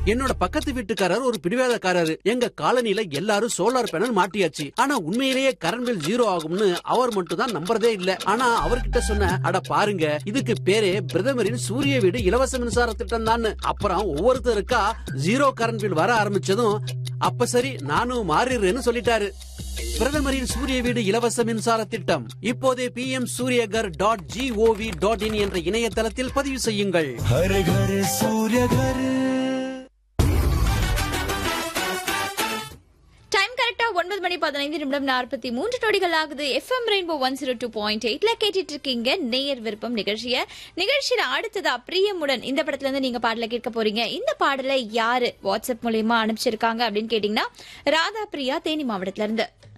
என்னோட பக்கத்து வீட்டுக்காரர் ஒரு பிடிவாதக்காரரு எங்க காலனில எல்லாரும் சோலார் பேனல் மாட்டியாச்சு ஆனா உண்மையிலேயே கரண்ட் பில் ஜீரோ ஆகும்னு அவர் மட்டும் தான் நம்புறதே இல்ல ஆனா அவர்கிட்ட சொன்ன அட பாருங்க இதுக்கு பேரே பிரதமரின் சூரிய வீடு இலவச மின்சார திட்டம் தான் அப்புறம் ஒவ்வொருத்தருக்கா ஜீரோ கரண்ட் பில் வர ஆரம்பிச்சதும் அப்ப சரி நானும் மாறிடுறேன்னு சொல்லிட்டாரு பிரதமரின் சூரிய வீடு இலவச மின்சார திட்டம் இப்போதே P M Suryaghar dot GOV dot in என்ற இணையதளத்தில் பதிவு செய்யுங்கள் हर घर सूर्य घर டைம் கரெக்டா ஒன்பது மணி பதினைந்து நிமிடம் நாற்பத்தி மூன்று நொடிகள் ஆகுது FM rainbow one zero two point எயிட்ல கேட்டுட்டு இருக்கீங்க நேயர் விருப்பம் நிகழ்ச்சிய நிகழ்ச்சியில அடுத்ததா பிரியமுடன் இந்த படத்துல இருந்து நீங்க பாடல கேட்க போறீங்க இந்த பாடலை யாரு வாட்ஸ்அப் மூலியமா அனுப்பிச்சிருக்காங்க அப்படின்னு கேட்டீங்கன்னா ராதா பிரியா தேனி மாவட்டத்துல இருந்து